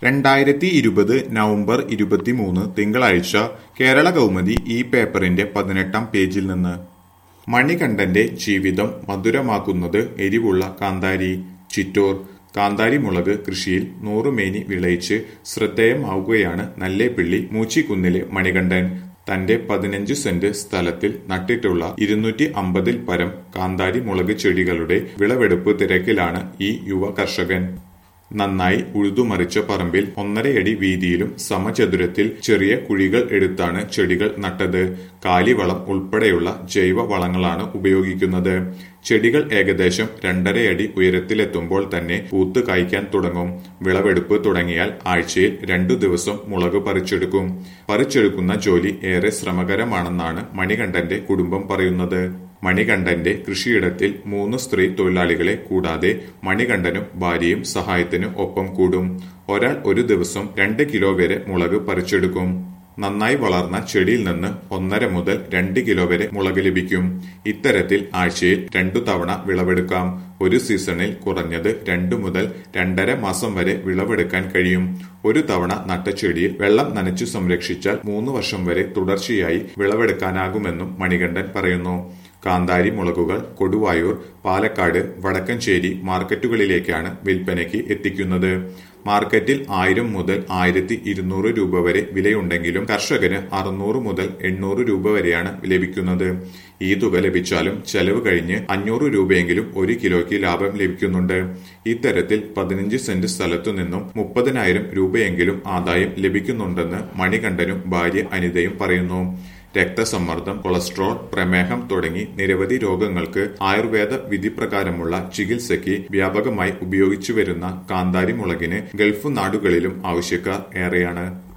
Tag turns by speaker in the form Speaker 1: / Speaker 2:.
Speaker 1: രണ്ടായിരത്തി ഇരുപത് നവംബർ ഇരുപത്തിമൂന്ന് തിങ്കളാഴ്ച കേരള കൗമുദി ഈ പേപ്പറിന്റെ പതിനെട്ടാം പേജിൽ നിന്ന് മണികണ്ഠന്റെ ജീവിതം മധുരമാക്കുന്നത് എരിവുള്ള കാന്താരി ചിറ്റൂർ കാന്താരി മുളക് കൃഷിയിൽ നൂറുമേനി വിളയിച്ച് ശ്രദ്ധേയമാവുകയാണ് നല്ലേപ്പിള്ളി മൂച്ചിക്കുന്നിലെ മണികണ്ഠൻ തന്റെ പതിനഞ്ച് സെന്റ് സ്ഥലത്തിൽ നട്ടിട്ടുള്ള ഇരുന്നൂറ്റി അമ്പതിൽ പരം കാന്താരി മുളക് ചെടികളുടെ വിളവെടുപ്പ് തിരക്കിലാണ് ഈ യുവ കർഷകൻ നന്നായി ഉഴുതുമറിച്ച പറമ്പിൽ ഒന്നരയടി വീതിയിലും സമചതുരത്തിൽ ചെറിയ കുഴികൾ എടുത്താണ് ചെടികൾ നട്ടത് കാലിവളം ഉൾപ്പെടെയുള്ള ജൈവ വളങ്ങളാണ് ഉപയോഗിക്കുന്നത് ചെടികൾ ഏകദേശം രണ്ടരയടി ഉയരത്തിലെത്തുമ്പോൾ തന്നെ പൂത്ത് കായ്ക്കാൻ തുടങ്ങും വിളവെടുപ്പ് തുടങ്ങിയാൽ ആഴ്ചയിൽ രണ്ടു ദിവസം മുളക് പറിച്ചെടുക്കും പറിച്ചെടുക്കുന്ന ജോലി ഏറെ ശ്രമകരമാണെന്നാണ് മണികണ്ഠന്റെ കുടുംബം പറയുന്നത് മണികണ്ഠന്റെ കൃഷിയിടത്തിൽ മൂന്ന് സ്ത്രീ തൊഴിലാളികളെ കൂടാതെ മണികണ്ഠനും ഭാര്യയും സഹായത്തിനു ഒപ്പം കൂടും ഒരാൾ ഒരു ദിവസം രണ്ട് കിലോ വരെ മുളക് പറിച്ചെടുക്കും നന്നായി വളർന്ന ചെടിയിൽ നിന്ന് ഒന്നര മുതൽ രണ്ട് കിലോ വരെ മുളക് ലഭിക്കും ഇത്തരത്തിൽ ആഴ്ചയിൽ രണ്ടു തവണ വിളവെടുക്കാം ഒരു സീസണിൽ കുറഞ്ഞത് രണ്ടു മുതൽ രണ്ടര മാസം വരെ വിളവെടുക്കാൻ കഴിയും ഒരു തവണ നട്ട ചെടിയിൽ വെള്ളം നനച്ചു സംരക്ഷിച്ചാൽ മൂന്ന് വർഷം വരെ തുടർച്ചയായി വിളവെടുക്കാനാകുമെന്നും മണികണ്ഠൻ പറയുന്നു കാന്താരി മുളകുകൾ കൊടുവായൂർ പാലക്കാട് വടക്കഞ്ചേരി മാർക്കറ്റുകളിലേക്കാണ് വിൽപ്പനയ്ക്ക് എത്തിക്കുന്നത് മാർക്കറ്റിൽ ആയിരം മുതൽ ആയിരത്തി ഇരുന്നൂറ് രൂപ വരെ വിലയുണ്ടെങ്കിലും കർഷകന് അറുന്നൂറ് മുതൽ എണ്ണൂറ് രൂപ വരെയാണ് ലഭിക്കുന്നത് ഈ തുക ലഭിച്ചാലും ചെലവ് കഴിഞ്ഞ് അഞ്ഞൂറ് രൂപയെങ്കിലും ഒരു കിലോയ്ക്ക് ലാഭം ലഭിക്കുന്നുണ്ട് ഇത്തരത്തിൽ പതിനഞ്ച് സെന്റ് സ്ഥലത്തു നിന്നും മുപ്പതിനായിരം രൂപയെങ്കിലും ആദായം ലഭിക്കുന്നുണ്ടെന്ന് മണികണ്ഠനും ഭാര്യ അനിതയും പറയുന്നു രക്തസമ്മർദ്ദം കൊളസ്ട്രോൾ പ്രമേഹം തുടങ്ങി നിരവധി രോഗങ്ങൾക്ക് ആയുർവേദ വിധിപ്രകാരമുള്ള ചികിത്സയ്ക്ക് വ്യാപകമായി ഉപയോഗിച്ചുവരുന്ന കാന്താരി മുളകിന് ഗൾഫ് നാടുകളിലും ആവശ്യക്കാർ ഏറെയാണ്